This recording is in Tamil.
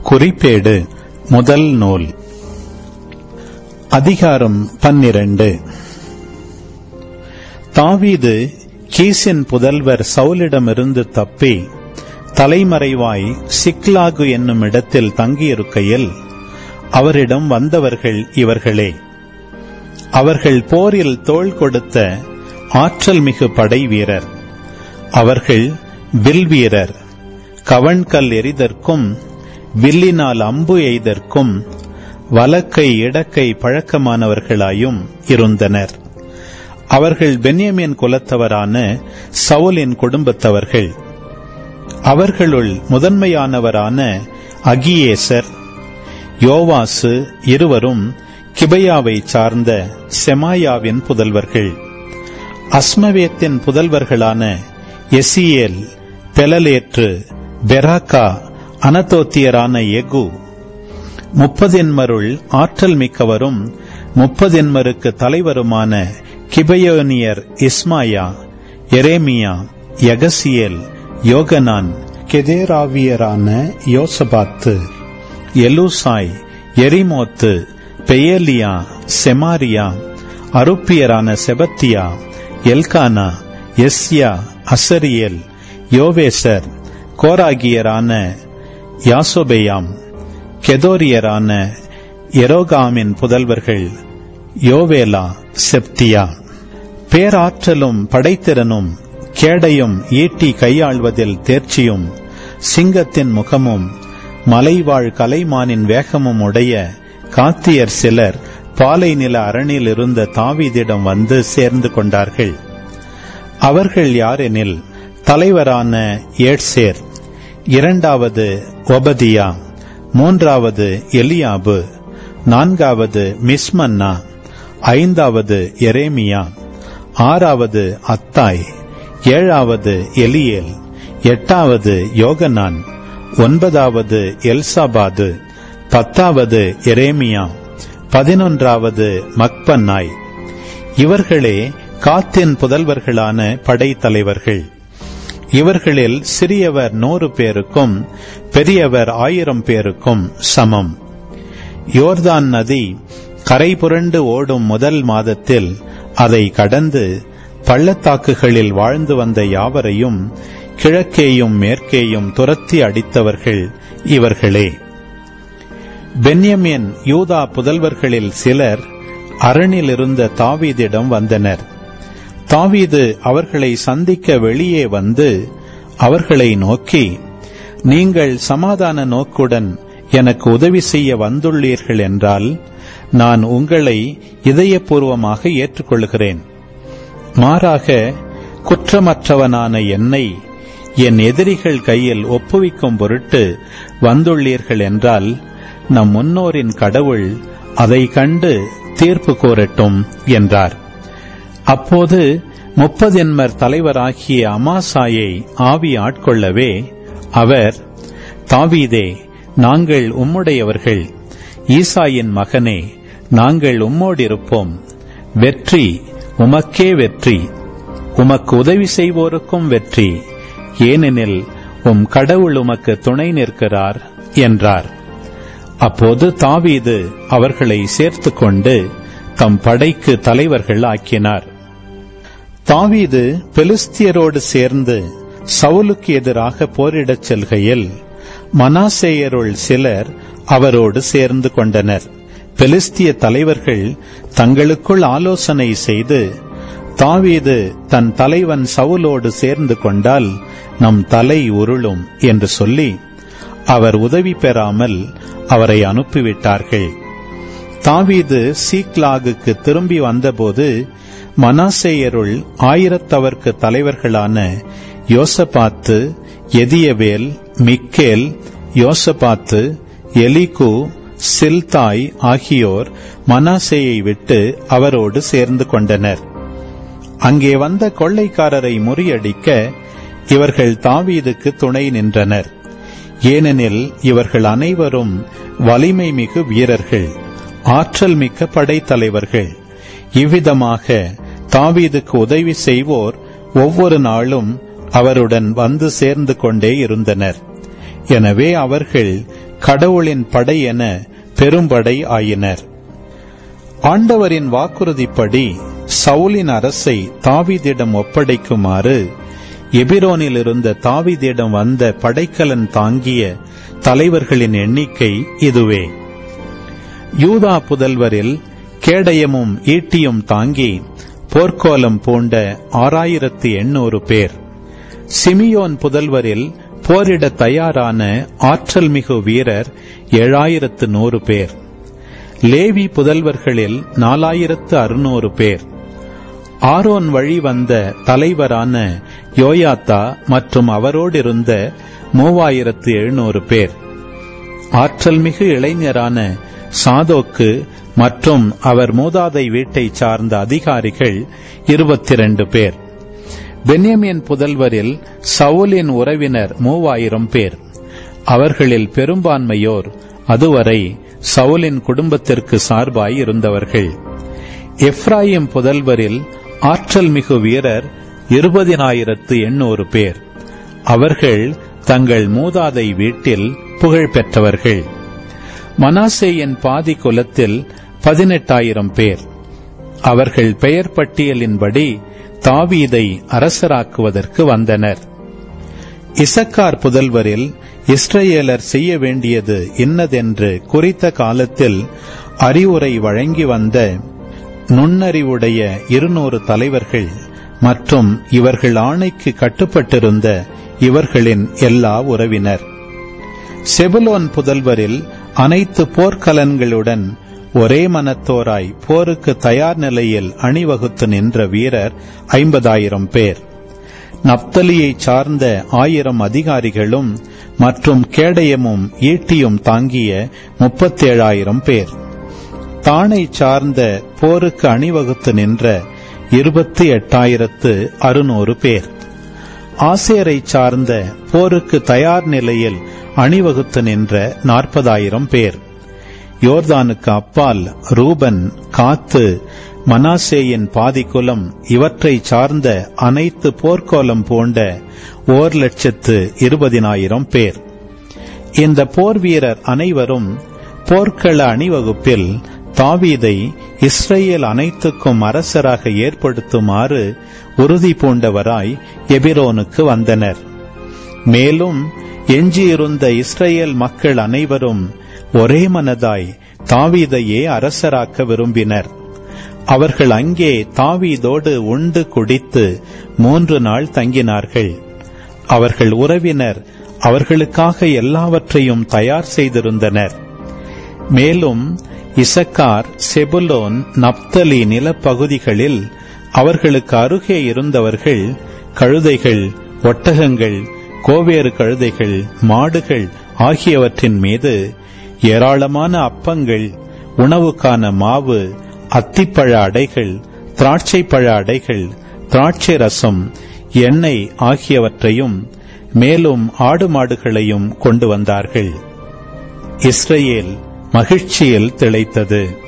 குறிப்பேடு முதல் நூல் அதிகாரம் பன்னிரண்டு தாவீது கீசின் புதல்வர் சவுலிடமிருந்து தப்பி தலைமறைவாய் சிக்லாகு என்னும் இடத்தில் தங்கியிருக்கையில் அவரிடம் வந்தவர்கள் இவர்களே அவர்கள் போரில் தோள் கொடுத்த ஆற்றல் மிகு படை வீரர் அவர்கள் வில் வீரர் கவண்கல் எறிதற்கும் வில்லினால் அம்பு எய்தற்கும் வலக்கை இடக்கை பழக்கமானவர்களாயும் இருந்தனர் அவர்கள் பென்யமின் குலத்தவரான சவுலின் குடும்பத்தவர்கள் அவர்களுள் முதன்மையானவரான அகியேசர் யோவாசு இருவரும் கிபையாவை சார்ந்த செமாயாவின் புதல்வர்கள் அஸ்மவேத்தின் புதல்வர்களான எசியேல் பெலலேற்று பெராக்கா அனதோத்தியரான எகு முப்பதென்மருள் ஆற்றல் மிக்கவரும் முப்பதென்மருக்கு தலைவருமான கிபயோனியர் இஸ்மாயா எரேமியா யகசியேல் யோகனான் கெதேராவியரான யோசபாத்து எலூசாய் எரிமோத்து பெயலியா செமாரியா அருப்பியரான செபத்தியா எல்கானா எஸ்யா அசரியல் யோவேசர் கோராகியரான யாசோபேயாம் கெதோரியரான எரோகாமின் புதல்வர்கள் யோவேலா செப்தியா பேராற்றலும் படைத்திறனும் கேடையும் ஈட்டி கையாள்வதில் தேர்ச்சியும் சிங்கத்தின் முகமும் மலைவாழ் கலைமானின் வேகமும் உடைய காத்தியர் சிலர் பாலை நில அரணில் இருந்த தாவீதிடம் வந்து சேர்ந்து கொண்டார்கள் அவர்கள் யாரெனில் தலைவரான ஏட்சேர் இரண்டாவது ஒபதியா மூன்றாவது எலியாபு நான்காவது மிஸ்மன்னா ஐந்தாவது எரேமியா ஆறாவது அத்தாய் ஏழாவது எலியேல் எட்டாவது யோகனான் ஒன்பதாவது எல்சாபாது பத்தாவது எரேமியா பதினொன்றாவது மக்பன்னாய் இவர்களே காத்தின் புதல்வர்களான படைத்தலைவர்கள் இவர்களில் சிறியவர் நூறு பேருக்கும் பெரியவர் ஆயிரம் பேருக்கும் சமம் யோர்தான் நதி கரை புரண்டு ஓடும் முதல் மாதத்தில் அதை கடந்து பள்ளத்தாக்குகளில் வாழ்ந்து வந்த யாவரையும் கிழக்கேயும் மேற்கேயும் துரத்தி அடித்தவர்கள் இவர்களே பென்யமின் யூதா புதல்வர்களில் சிலர் அரணில் இருந்த தாவீதிடம் வந்தனர் தாவீது அவர்களை சந்திக்க வெளியே வந்து அவர்களை நோக்கி நீங்கள் சமாதான நோக்குடன் எனக்கு உதவி செய்ய வந்துள்ளீர்கள் என்றால் நான் உங்களை இதயபூர்வமாக ஏற்றுக்கொள்கிறேன் மாறாக குற்றமற்றவனான என்னை என் எதிரிகள் கையில் ஒப்புவிக்கும் பொருட்டு வந்துள்ளீர்கள் என்றால் நம் முன்னோரின் கடவுள் அதை கண்டு தீர்ப்பு கோரட்டும் என்றார் அப்போது முப்பதென்மர் தலைவராகிய அமாசாயை ஆவி ஆட்கொள்ளவே அவர் தாவீதே நாங்கள் உம்முடையவர்கள் ஈசாயின் மகனே நாங்கள் உம்மோடிருப்போம் வெற்றி உமக்கே வெற்றி உமக்கு உதவி செய்வோருக்கும் வெற்றி ஏனெனில் உம் கடவுள் உமக்கு துணை நிற்கிறார் என்றார் அப்போது தாவீது அவர்களை சேர்த்துக் கொண்டு தம் படைக்கு தலைவர்கள் ஆக்கினார் தாவீது பெலிஸ்தியரோடு சேர்ந்து சவுலுக்கு எதிராக போரிடச் செல்கையில் மனாசேயருள் சிலர் அவரோடு சேர்ந்து கொண்டனர் பெலிஸ்திய தலைவர்கள் தங்களுக்குள் ஆலோசனை செய்து தாவீது தன் தலைவன் சவுலோடு சேர்ந்து கொண்டால் நம் தலை உருளும் என்று சொல்லி அவர் உதவி பெறாமல் அவரை அனுப்பிவிட்டார்கள் தாவீது சீக்லாகுக்கு திரும்பி வந்தபோது மனாசேயருள் ஆயிரத்தவர்க்கு தலைவர்களான யோசபாத்து எதியவேல் மிக்கேல் யோசபாத்து எலிகு சில்தாய் ஆகியோர் மனாசேயை விட்டு அவரோடு சேர்ந்து கொண்டனர் அங்கே வந்த கொள்ளைக்காரரை முறியடிக்க இவர்கள் தாவீதுக்கு துணை நின்றனர் ஏனெனில் இவர்கள் அனைவரும் வலிமை மிகு வீரர்கள் ஆற்றல் மிக்க படைத்தலைவர்கள் இவ்விதமாக தாவீதுக்கு உதவி செய்வோர் ஒவ்வொரு நாளும் அவருடன் வந்து சேர்ந்து கொண்டே இருந்தனர் எனவே அவர்கள் கடவுளின் படை என பெரும்படை ஆயினர் ஆண்டவரின் வாக்குறுதிப்படி சவுலின் அரசை தாவீதிடம் ஒப்படைக்குமாறு எபிரோனில் இருந்த தாவீதிடம் வந்த படைக்கலன் தாங்கிய தலைவர்களின் எண்ணிக்கை இதுவே யூதா புதல்வரில் கேடயமும் ஈட்டியும் தாங்கி போர்க்கோலம் பூண்ட ஆறாயிரத்து எண்ணூறு பேர் சிமியோன் புதல்வரில் போரிட தயாரான ஆற்றல் மிகு வீரர் ஏழாயிரத்து நூறு பேர் லேவி புதல்வர்களில் நாலாயிரத்து அறுநூறு பேர் ஆரோன் வழி வந்த தலைவரான யோயாத்தா மற்றும் அவரோடிருந்த மூவாயிரத்து எழுநூறு பேர் ஆற்றல் மிகு இளைஞரான சாதோக்கு மற்றும் அவர் மூதாதை வீட்டை சார்ந்த அதிகாரிகள் இருபத்தி இரண்டு பேர் பென்யமின் புதல்வரில் சவுலின் உறவினர் மூவாயிரம் பேர் அவர்களில் பெரும்பான்மையோர் அதுவரை சவுலின் குடும்பத்திற்கு சார்பாய் இருந்தவர்கள் எப்ராயிம் புதல்வரில் ஆற்றல் மிகு வீரர் இருபதினாயிரத்து எண்ணூறு பேர் அவர்கள் தங்கள் மூதாதை வீட்டில் புகழ் பெற்றவர்கள் மனாசேயின் பாதி குலத்தில் பதினெட்டாயிரம் பேர் அவர்கள் பெயர் பட்டியலின்படி தாவீதை அரசராக்குவதற்கு வந்தனர் இசக்கார் புதல்வரில் இஸ்ரேலர் செய்ய வேண்டியது இன்னதென்று குறித்த காலத்தில் அறிவுரை வழங்கி வந்த நுண்ணறிவுடைய இருநூறு தலைவர்கள் மற்றும் இவர்கள் ஆணைக்கு கட்டுப்பட்டிருந்த இவர்களின் எல்லா உறவினர் செபுலோன் புதல்வரில் அனைத்து போர்க்கலன்களுடன் ஒரே மனத்தோராய் போருக்கு தயார் நிலையில் அணிவகுத்து நின்ற வீரர் ஐம்பதாயிரம் பேர் நப்தலியைச் சார்ந்த ஆயிரம் அதிகாரிகளும் மற்றும் கேடயமும் ஈட்டியும் தாங்கிய முப்பத்தேழாயிரம் பேர் தானை சார்ந்த போருக்கு அணிவகுத்து நின்ற இருபத்தி எட்டாயிரத்து அறுநூறு பேர் ஆசேரை சார்ந்த போருக்கு தயார் நிலையில் அணிவகுத்து நின்ற நாற்பதாயிரம் பேர் யோர்தானுக்கு அப்பால் ரூபன் காத்து மனாசேயின் பாதிக்குலம் இவற்றை சார்ந்த அனைத்து போர்க்கோலம் போன்ற ஓர் லட்சத்து இருபதினாயிரம் பேர் இந்த போர் வீரர் அனைவரும் போர்க்கள அணிவகுப்பில் தாவீதை இஸ்ரேல் அனைத்துக்கும் அரசராக ஏற்படுத்துமாறு உறுதி பூண்டவராய் எபிரோனுக்கு வந்தனர் மேலும் எஞ்சியிருந்த இஸ்ரேல் மக்கள் அனைவரும் ஒரே மனதாய் தாவீதையே அரசராக்க விரும்பினர் அவர்கள் அங்கே தாவீதோடு உண்டு குடித்து மூன்று நாள் தங்கினார்கள் அவர்கள் உறவினர் அவர்களுக்காக எல்லாவற்றையும் தயார் செய்திருந்தனர் மேலும் இசக்கார் செபுலோன் நப்தலி நிலப்பகுதிகளில் அவர்களுக்கு அருகே இருந்தவர்கள் கழுதைகள் ஒட்டகங்கள் கோவேறு கழுதைகள் மாடுகள் ஆகியவற்றின் மீது ஏராளமான அப்பங்கள் உணவுக்கான மாவு அத்திப்பழ அடைகள் திராட்சை பழ அடைகள் திராட்சை ரசம் எண்ணெய் ஆகியவற்றையும் மேலும் ஆடு மாடுகளையும் கொண்டு வந்தார்கள் இஸ்ரேல் மகிழ்ச்சியில் திளைத்தது